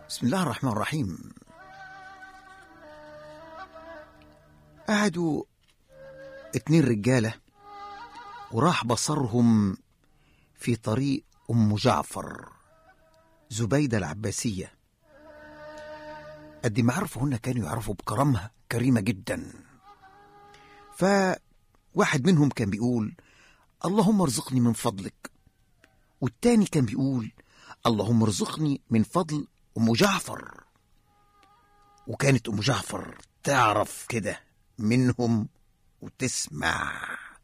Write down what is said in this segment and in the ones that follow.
بسم الله الرحمن الرحيم قعدوا اتنين رجالة وراح بصرهم في طريق أم جعفر زبيدة العباسية قد ما عرفوا هن كانوا يعرفوا بكرمها كريمة جدا فواحد منهم كان بيقول اللهم ارزقني من فضلك والتاني كان بيقول اللهم ارزقني من فضل أم جعفر وكانت أم جعفر تعرف كده منهم وتسمع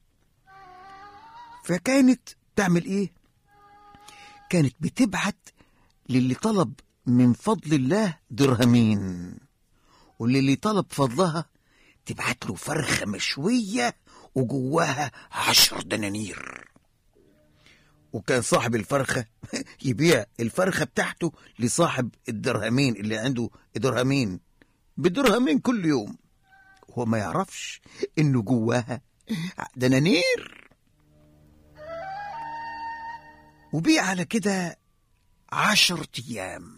فكانت تعمل ايه كانت بتبعت للي طلب من فضل الله درهمين وللي طلب فضلها تبعت له فرخة مشوية وجواها عشر دنانير وكان صاحب الفرخة يبيع الفرخة بتاعته لصاحب الدرهمين اللي عنده درهمين بدرهمين كل يوم هو ما يعرفش انه جواها دنانير وبيع على كده عشرة ايام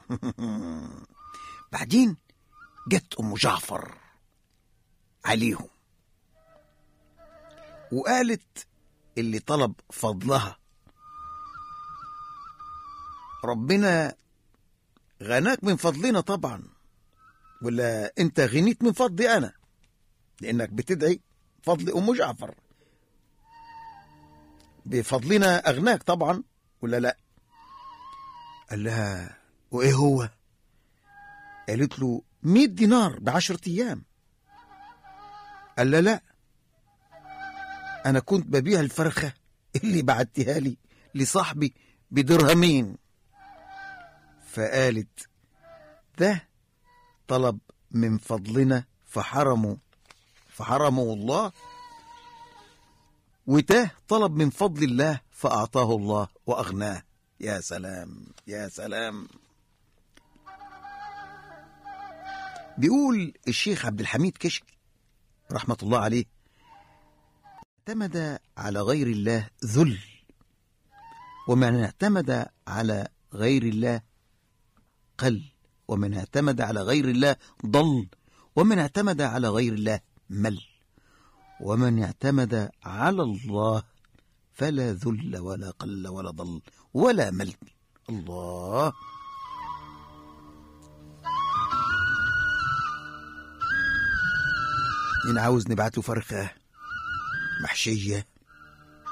بعدين جت ام جعفر عليهم وقالت اللي طلب فضلها ربنا غناك من فضلنا طبعا ولا انت غنيت من فضلي انا لانك بتدعي فضل ام جعفر بفضلنا اغناك طبعا ولا لا قال لها وايه هو قالت له مئة دينار بعشرة ايام قال لا لا انا كنت ببيع الفرخة اللي بعتها لي لصاحبي بدرهمين فقالت ده طلب من فضلنا فحرموا فحرمه الله وده طلب من فضل الله فأعطاه الله وأغناه يا سلام يا سلام بيقول الشيخ عبد الحميد كشك رحمة الله عليه اعتمد على غير الله ذل ومن اعتمد على غير الله قل ومن اعتمد على غير الله ضل ومن اعتمد على غير الله مل ومن اعتمد على الله فلا ذل ولا قل ولا ضل ولا مل الله مين عاوز نبعت له فرخة محشية